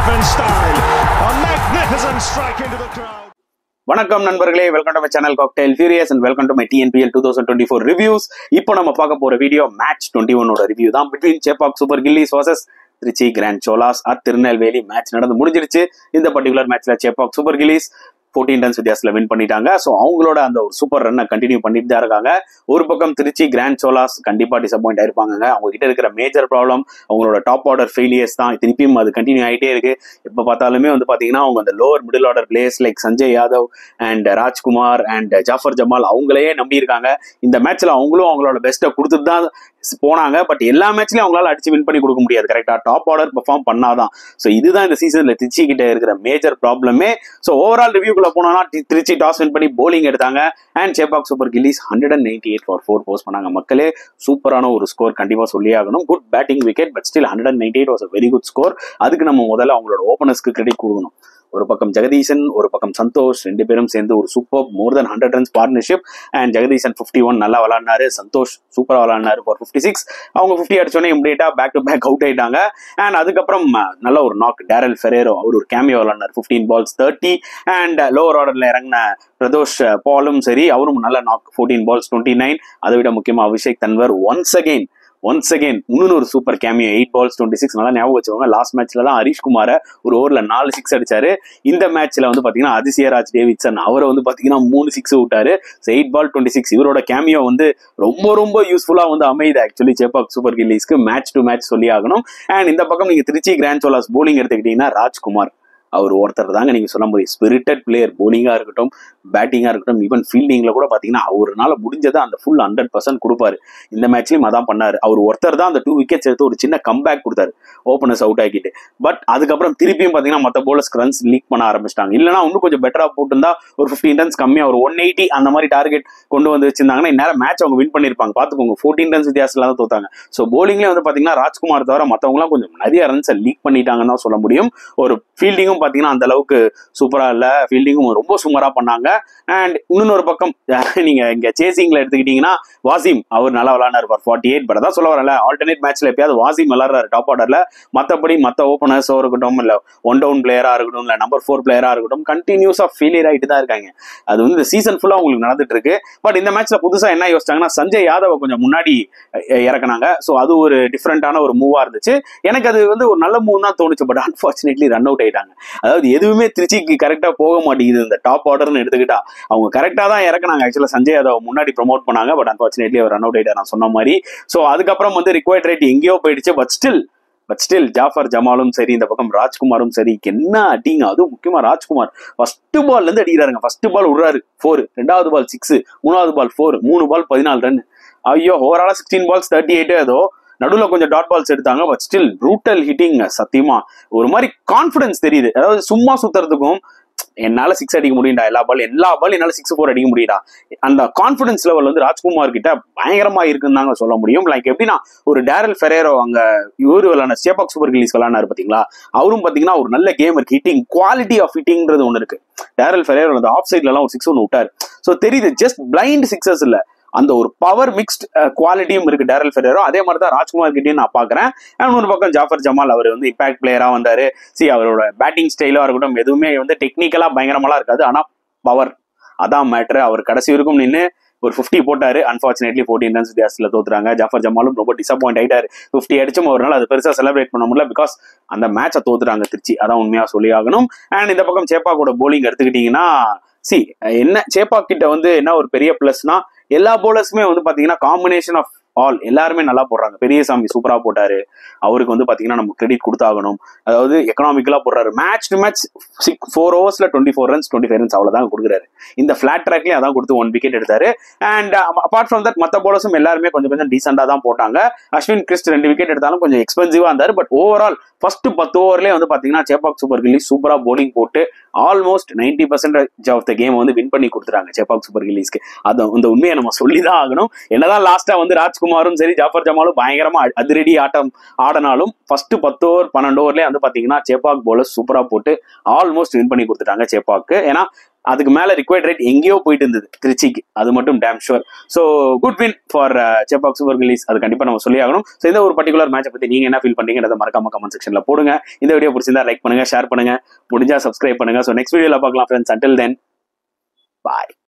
defence style. A magnificent strike into the crowd. வணக்கம் நண்பர்களே welcome to my channel cocktail furious and welcome to my TNPL two thousand twenty four reviews இப்போ நம்ம பார்க்க போற video match twenty ஒன்னோட review தான் between Chepauk super Gillies versus Trichy grand Cholas at Tirunelveli match நடந்து முடிஞ்சிருச்சு இந்த பர்டிகுலர் மேட்ச்ல Chepauk super Gillies fourteen runs வித்தியாசத்தில் வின் பண்ணிட்டாங்க ஸோ அவங்களோட அந்த ஒரு சூப்பர் ரன்னை கண்டினியூ பண்ணிட்டு தான் இருக்காங்க ஒரு பக்கம் திருச்சி கிராண்ட் சோலாஸ் கண்டிப்பா டிசப்பாயிண்ட் ஆயிருப்பாங்க அவங்க கிட்ட இருக்கிற மேஜர் ப்ராப்ளம் அவங்களோட டாப் ஆர்டர் ஃபெயிலியர்ஸ் தான் திருப்பியும் அது கண்டினியூ ஆகிட்டே இருக்கு எப்போ பார்த்தாலுமே வந்து பாத்தீங்கன்னா அவங்க அந்த lower middle order players like Sanjay Yadav and Rajkumar and Jafar Jamal அவங்களையே நம்பி இருக்காங்க இந்த மேட்ச்ல அவங்களும் அவங்களோட பெஸ்ட்டை கொடுத்துட்டு தான் போனாங்க பட் எல்லா மேட்ச்லயும் அவங்களால அடிச்சு வின் பண்ணி கொடுக்க முடியாது கரெக்டா டாப் ஆர்டர் பெர்ஃபார்ம் பண்ணாதான் ஸோ இதுதான் இந்த சீசன்ல திருச்சி கிட்ட இருக்கிற மேஜர் ப்ராப்ளமே ஸோ ஓவரால் ரிவ்யூக்குள்ள போனோம்னா தி- திருச்சி டாஸ் வின் பண்ணி bowling எடுத்தாங்க and Chepauk super Gillies hundred and ninety eight for four post பண்ணாங்க மக்களே சூப்பரான ஒரு ஸ்கோர் கண்டிப்பா சொல்லி ஆகணும் good batting wicket but still hundred and ninety eight was a very good score அதுக்கு நம்ம முதல்ல அவங்களோட ஓப்பனர்ஸ்க்கு கிரெடிட் கொடுக்கணும் ஒரு பக்கம் ஜெகதீசன் ஒரு பக்கம் சந்தோஷ் ரெண்டு பேரும் சேர்ந்து ஒரு super more than hundred runs partnership and Jagadeesan fifty one நல்லா விளாடினாரு சந்தோஷ் சூப்பரா விளாடினாரு ஃபார் ஃபிஃப்டி சிக்ஸ் அவங்க ஃபிஃப்டி அடிச்சோடனே immediately back to back out ஆயிட்டாங்க அண்ட் அதுக்கப்புறம் அஹ், நல்ல ஒரு நாக் டேரல் ஃபெரேரோ அவர் ஒரு கேமியோ விளாடினார் fifteen balls thirty and lower ஆர்டர்ல இறங்கின பிரதோஷ் அஹ், பாலும் சரி அவரும் நல்ல knock fourteen balls twenty nine அதை விட முக்கியமா Abhishek Tanwar once again once again இன்னொரு ஒரு super cameo eight balls twenty six நல்லா ஞாபகம் வச்சுக்கோங்க லாஸ்ட் மேட்ச்ல தான் ஹரிஷ் குமார ஒரு ஓவர்ல நாலு சிக்ஸ் அடிச்சாரு இந்த மேட்ச்ல வந்து பாத்தீங்கன்னா அதிசயராஜ் டேவிட்சன் அவரை வந்து பாத்தீங்கன்னா மூணு சிக்ஸ் விட்டாரு எயிட் பால் டுவெண்ட்டி சிக்ஸ் இவரோட கேமியோ வந்து ரொம்ப ரொம்ப யூஸ்ஃபுல்லா வந்து அமையுது ஆக்சுவலி சேப்பாக் சூப்பர் கில்லிஸ்க்கு மேட்ச் டு மேட்ச் சொல்லி ஆகணும் அண்ட் இந்த பக்கம் நீங்க திருச்சி கிராண்ட் சோலாஸ் போலிங் எடுத்துக்கிட்டீங்கன்னா ராஜ்குமார் அவர் ஒருத்தர் தாங்க நீங்க சொல்ல முடியும் ஸ்பிரிட்டட் பிளேயர் போலிங்கா இருக்கட்டும் பேட்டிங்கா இருக்கட்டும் ஈவன் ஃபீல்டிங்ல கூட பாத்தீங்கன்னா அவருனால முடிஞ்சதை அந்த ஃபுல் ஹண்ட்ரட் பர்சன்ட் கொடுப்பாரு இந்த மேட்ச்லயும் அதான் பண்ணாரு அவர் ஒருத்தர் தான் அந்த டூ விக்கெட்ஸ் எடுத்து ஒரு சின்ன கம்பேக் கொடுத்தாரு ஓப்பனர்ஸ் அவுட் ஆக்கிட்டு பட் அதுக்கப்புறம் திருப்பியும் பாத்தீங்கன்னா மத்த போலர்ஸ் ரன்ஸ் லீக் பண்ண ஆரம்பிச்சிட்டாங்க இல்லைன்னா இன்னும் கொஞ்சம் பெட்டரா போட்டிருந்தா ஒரு ஃபிஃப்டீன் ரன்ஸ் கம்மியா ஒரு ஒன் எயிட்டி அந்த மாதிரி டார்கெட் கொண்டு வந்து வச்சிருந்தாங்கன்னா இந்நேரம் மேட்ச் அவங்க வின் பண்ணிருப்பாங்க பாத்துக்கோங்க ஃபோர்டீன் ரன்ஸ் வித்தியாசத்துல தான் தோத்தாங்க ஸோ போலிங்லேயே வந்து பாத்தீங்கன்னா ராஜ்குமார் தவிர மத்தவங்கலாம் கொஞ்சம் நிறைய ரன்ஸை லீக் பண்ணிட்டாங்கன்னு தான் சொல்ல முடியும் ஒரு ஃபீல்டிங்கும் பாத்தீங்கன்னா அந்த அளவுக்கு சூப்பரா இல்ல ஃபீல்டிங்கும் ரொம்ப சுமாரா பண்ணாங்க அண்ட் இன்னொரு பக்கம் நீங்க இங்க சேசிங்ல எடுத்துக்கிட்டீங்கன்னா வாசிம் அவர் நல்லா விளையாடுறாரு ஃபார் ஃபார்ட்டி எயிட் பட் அதான் சொல்ல வரல ஆல்டர்னேட் மேட்ச்ல எப்பயாவது வாசிம் விளாடுறாரு டாப் ஆர்டர்ல மத்தபடி மத்த ஓப்பனர்ஸோ இருக்கட்டும் இல்ல ஒன் டவுன் பிளேயரா இருக்கட்டும் இல்ல நம்பர் ஃபோர் பிளேயரா இருக்கட்டும் கண்டினியூஸா ஃபெயிலியர் ஆயிட்டு தான் இருக்காங்க அது வந்து இந்த சீசன் ஃபுல்லா உங்களுக்கு நடந்துட்டு இருக்கு பட் இந்த மேட்ச்ல புதுசா என்ன யோசிச்சாங்கன்னா சஞ்சய் யாதவ கொஞ்சம் முன்னாடி அஹ், இறக்குனாங்க ஸோ அது ஒரு டிஃப்ரெண்டான ஒரு மூவா இருந்துச்சு எனக்கு அது வந்து ஒரு நல்ல மூவ் தான் தோணுச்சு பட் அன்பார்ச்சுனேட்லி ரன் அவுட் ஆயிட்டாங்க அதாவது எதுவுமே திருச்சிக்கு கரெக்டா போக மாட்டேங்குது இந்த டாப் ஆர்டர்னு எடுத்துக்கிட்டா அவங்க கரெக்டா தான் இறக்குனாங்க ஆக்சுவலா சஞ்சய் யாதவ் முன்னாடி ப்ரோமோட் பண்ணாங்க பட் அன்பார்ச்சுனேட்லி அவர் ரன் அவுட் ஆயிட்டார் நான் சொன்ன மாதிரி ஸோ அதுக்கப்புறம் வந்து ரிக்வயர்ட் ரேட் எங்கேயோ போயிடுச்சு but still but still Jafar ஜமாலும் சரி இந்த பக்கம் ராஜ்குமாரும் சரி என்ன அடிங்க அதுவும் முக்கியமா ராஜ்குமார் ஃபர்ஸ்ட் பால்ல இருந்து அடிக்கிறாருங்க ஃபர்ஸ்ட் பால் விடுறாரு ஃபோர் ரெண்டாவது பால் சிக்ஸ் மூணாவது பால் ஃபோர் மூணு பால் பதினாலு ரன் ஐயோ ஓவராலா சிக்ஸ்டீன் பால்ஸ் தேர்ட்டி எயிட் ஏதோ நடுவில் கொஞ்சம் டாட் பால்ஸ் எடுத்தாங்க பட் ஸ்டில் ப்ரூட்டல் ஹிட்டிங் சத்தியமா ஒரு மாதிரி கான்ஃபிடன்ஸ் தெரியுது அதாவது சும்மா சுத்துறதுக்கும் என்னால சிக்ஸ் அடிக்க முடியும்டா எல்லா பால் எல்லா பால் என்னால சிக்ஸ் ஃபோர் அடிக்க முடியும்டா அந்த கான்ஃபிடன்ஸ் லெவல் வந்து ராஜ்குமார் கிட்ட பயங்கரமா இருக்குன்னு தாங்க சொல்ல முடியும் லைக் எப்படின்னா ஒரு டேரல் ஃபெரேரோ அங்க இவரு விளாட சேப்பாக் சூப்பர் கில்லிஸ் விளாட்னாரு பாத்தீங்களா அவரும் பாத்தீங்கன்னா ஒரு நல்ல கேம் இருக்கு ஹிட்டிங் குவாலிட்டி ஆஃப் ஹிட்டிங்ன்றது ஒன்று இருக்கு டேரல் ஃபெரேரோ அந்த ஆஃப் சைட்ல எல்லாம் ஒரு சிக்ஸ் ஒன்று விட்டாரு ஸோ தெரியுது ஜஸ்ட் பிளைண்ட் சிக்ஸஸ் இல்ல அந்த ஒரு பவர் மிக்ஸ்ட் குவாலிட்டியும் இருக்கு டேரல் ஃபெரேரோ அதே மாதிரி தான் ராஜ்குமார் கிட்டயும் நான் பாக்குறேன் அண்ட் ஒரு பக்கம் ஜாஃபர் ஜமால் அவர் வந்து இம்பாக்ட் பிளேயரா வந்தாரு சி அவரோட பேட்டிங் ஸ்டைலா இருக்கட்டும் எதுவுமே வந்து டெக்னிக்கலா பயங்கரமாலாம் இருக்காது ஆனா பவர் அதான் மேட்ரு அவர் கடைசி வரைக்கும் நின்று ஒரு ஃபிஃப்டி போட்டாரு அன்பார்ச்சுனேட்லி ஃபோர்டீன் ரன்ஸ் வித்தியாசத்தில் தோத்துறாங்க ஜாஃபர் ஜமாலும் ரொம்ப டிசப்பாயிண்ட் ஆயிட்டாரு ஃபிஃப்டி அடிச்சும் அவரால் அது பெருசா செலிப்ரேட் பண்ண முடியல பிகாஸ் அந்த மேட்சை தோத்துறாங்க திருச்சி அதான் உண்மையா சொல்லி ஆகணும் அண்ட் இந்த பக்கம் சேப்பாக்கோட போலிங் எடுத்துக்கிட்டீங்கன்னா சி என்ன சேப்பாக் கிட்ட வந்து என்ன ஒரு பெரிய பிளஸ்னா எல்லா போலர்ஸுமே வந்து பாத்தீங்கன்னா காம்பினேஷன் ஆஃப் ஆல் எல்லாருமே நல்லா போடுறாங்க பெரியசாமி சூப்பரா போட்டாரு அவருக்கு வந்து பாத்தீங்கன்னா நம்ம கிரெடிட் கொடுத்தாகணும் அதாவது எக்கனாமிக்கலா போடுறாரு match to match six four ஓவர்ஸ்ல twenty four runs twenty five runs அவ்வளவுதான் கொடுக்குறாரு இந்த ஃபிளாட் ட்ராக்லயும் அதான் கொடுத்து ஒன் விக்கெட் எடுத்தாரு அண்ட் அபார்ட் ஃப்ரம் தட் மத்த போலர்ஸும் எல்லாருமே கொஞ்சம் கொஞ்சம் டீசெண்டா தான் போட்டாங்க அஸ்வின் கிறிஸ்ட் ரெண்டு விக்கெட் எடுத்தாலும் கொஞ்சம் எக்ஸ்பென்சிவா இருந்தாரு பட் ஓவரால் ஃபர்ஸ்ட் பத்து ஓவர்லேயே வந்து பாத்தீங்கன்னா சேப்பாக் சூப்பர் கில்லி சூப்பரா போலிங் போட்டு almost ninety percentage of the game வந்து வின் பண்ணி கொடுத்துறாங்க சேப்பாக் சூப்பர் கில்லிஸ்க்கு அது அந்த உண்மையை நம்ம சொல்லி தான் ஆகணும் என்னதான் லாஸ்டா வந்து ராஜ்குமாரும் சரி ஜாஃபர் ஜமாலும் பயங்கரமா அ- அதிரடி ஆட்டம் ஆடினாலும் ஃபர்ஸ்ட் பத்து ஓவர் பன்னெண்டு ஓவர்லேயே வந்து பாத்தீங்கன்னா சேப்பாக் போலர் சூப்பரா போட்டு ஆல்மோஸ்ட் வின் பண்ணி கொடுத்துட்டாங்க சேப்பாக்கு ஏன்னா அதுக்கு மேல ரிக்வயர்ட் ரேட் எங்கேயோ போயிட்டு இருந்தது திருச்சிக்கு அது மட்டும் damn sure so good win for Chepauk super Gillies அது கண்டிப்பா நம்ம சொல்லி ஆகணும் ஸோ இந்த ஒரு பர்டிகுலர் மேட்சை பத்தி நீங்க என்ன ஃபீல் பண்றீங்கன்றத மறக்காம கமெண்ட் செக்ஷன்ல போடுங்க இந்த வீடியோ பிடிச்சிருந்தா லைக் பண்ணுங்க ஷேர் பண்ணுங்க முடிஞ்சா சப்ஸ்கிரைப் பண்ணுங்க ஸோ நெக்ஸ்ட் வீடியோல பார்க்கலாம் ஃப்ரெண்ட்ஸ் அண்டில் தென் பாய்